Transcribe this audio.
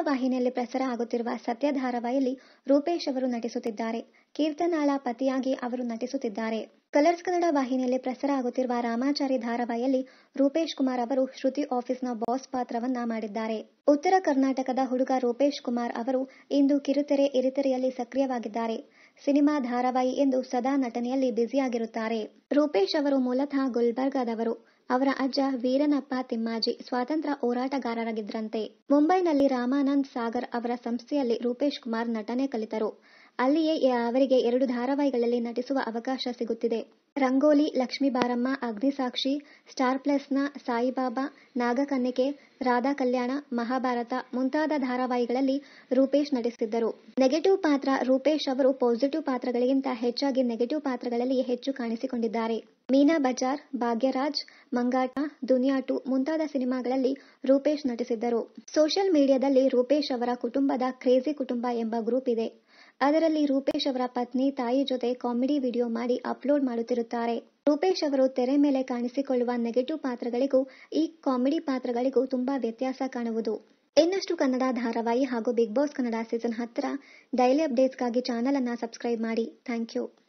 ವಾಹಿನಿಯಲ್ಲಿ ಪ್ರಸಾರ ಆಗುತ್ತಿರುವ ಸತ್ಯ ಧಾರಾವಾಹಿಯಲ್ಲಿ ರೂಪೇಶ್ ಅವರು ನಟಿಸುತ್ತಿದ್ದಾರೆ ಕೀರ್ತನಾಳ ಪತಿಯಾಗಿ ಅವರು ನಟಿಸುತ್ತಿದ್ದಾರೆ ಕಲರ್ಸ್ ಕನ್ನಡ ವಾಹಿನಿಯಲ್ಲಿ ಪ್ರಸಾರ ಆಗುತ್ತಿರುವ ರಾಮಾಚಾರಿ ಧಾರಾವಾಹಿಯಲ್ಲಿ ರೂಪೇಶ್ ಕುಮಾರ್ ಅವರು ಶ್ರುತಿ ಆಫೀಸ್ನ ಬಾಸ್ ಪಾತ್ರವನ್ನ ಮಾಡಿದ್ದಾರೆ ಉತ್ತರ ಕರ್ನಾಟಕದ ಹುಡುಗ ರೂಪೇಶ್ ಕುಮಾರ್ ಅವರು ಇಂದು ಕಿರುತೆರೆ ಇರಿತೆರೆಯಲ್ಲಿ ಸಕ್ರಿಯವಾಗಿದ್ದಾರೆ ಸಿನಿಮಾ ಧಾರಾವಾಹಿ ಎಂದು ಸದಾ ನಟನೆಯಲ್ಲಿ ಬ್ಯುಸಿಯಾಗಿರುತ್ತಾರೆ ರೂಪೇಶ್ ಅವರು ಮೂಲತಃ ಗುಲ್ಬರ್ಗಾದವರು ಅವರ ಅಜ್ಜ ವೀರನಪ್ಪ ತಿಮ್ಮಾಜಿ ಸ್ವಾತಂತ್ರ್ಯ ಹೋರಾಟಗಾರರಾಗಿದ್ರಂತೆ ಮುಂಬೈನಲ್ಲಿ ರಾಮಾನಂದ್ ಸಾಗರ್ ಅವರ ಸಂಸ್ಥೆಯಲ್ಲಿ ರೂಪೇಶ್ ಕುಮಾರ್ ನಟನೆ ಕಲಿತರು ಅಲ್ಲಿಯೇ ಅವರಿಗೆ ಎರಡು ಧಾರಾವಾಹಿಗಳಲ್ಲಿ ನಟಿಸುವ ಅವಕಾಶ ಸಿಗುತ್ತಿದೆ ರಂಗೋಲಿ ಲಕ್ಷ್ಮೀ ಬಾರಮ್ಮ ಅಗ್ನಿಸಾಕ್ಷಿ ಸ್ಟಾರ್ ಪ್ಲಸ್ನ ಸಾಯಿಬಾಬಾ ನಾಗಕನ್ನಿಕೆ ರಾಧಾ ಕಲ್ಯಾಣ ಮಹಾಭಾರತ ಮುಂತಾದ ಧಾರಾವಾಹಿಗಳಲ್ಲಿ ರೂಪೇಶ್ ನಟಿಸಿದ್ದರು ನೆಗೆಟಿವ್ ಪಾತ್ರ ರೂಪೇಶ್ ಅವರು ಪಾಸಿಟಿವ್ ಪಾತ್ರಗಳಿಗಿಂತ ಹೆಚ್ಚಾಗಿ ನೆಗೆಟಿವ್ ಪಾತ್ರಗಳಲ್ಲಿ ಹೆಚ್ಚು ಕಾಣಿಸಿಕೊಂಡಿದ್ದಾರೆ ಮೀನಾ ಬಜಾರ್ ಭಾಗ್ಯರಾಜ್ ಮಂಗಾಟ ದುನಿಯಾಟು ಮುಂತಾದ ಸಿನಿಮಾಗಳಲ್ಲಿ ರೂಪೇಶ್ ನಟಿಸಿದ್ದರು ಸೋಷಿಯಲ್ ಮೀಡಿಯಾದಲ್ಲಿ ರೂಪೇಶ್ ಅವರ ಕುಟುಂಬದ ಕ್ರೇಜಿ ಕುಟುಂಬ ಎಂಬ ಗ್ರೂಪ್ ಇದೆ ಅದರಲ್ಲಿ ರೂಪೇಶ್ ಅವರ ಪತ್ನಿ ತಾಯಿ ಜೊತೆ ಕಾಮಿಡಿ ವಿಡಿಯೋ ಮಾಡಿ ಅಪ್ಲೋಡ್ ಮಾಡುತ್ತಿರುತ್ತಾರೆ ರೂಪೇಶ್ ಅವರು ತೆರೆ ಮೇಲೆ ಕಾಣಿಸಿಕೊಳ್ಳುವ ನೆಗೆಟಿವ್ ಪಾತ್ರಗಳಿಗೂ ಈ ಕಾಮಿಡಿ ಪಾತ್ರಗಳಿಗೂ ತುಂಬಾ ವ್ಯತ್ಯಾಸ ಕಾಣುವುದು ಇನ್ನಷ್ಟು ಕನ್ನಡ ಧಾರಾವಾಹಿ ಹಾಗೂ ಬಿಗ್ ಬಾಸ್ ಕನ್ನಡ ಸೀಸನ್ ಹತ್ತರ ಡೈಲಿ ಅಪ್ಡೇಟ್ಸ್ಗಾಗಿ ಚಾನಲ್ ಅನ್ನ ಸಬ್ಸ್ಕ್ರೈಬ್ ಮಾಡಿ ಥ್ಯಾಂಕ್ ಯು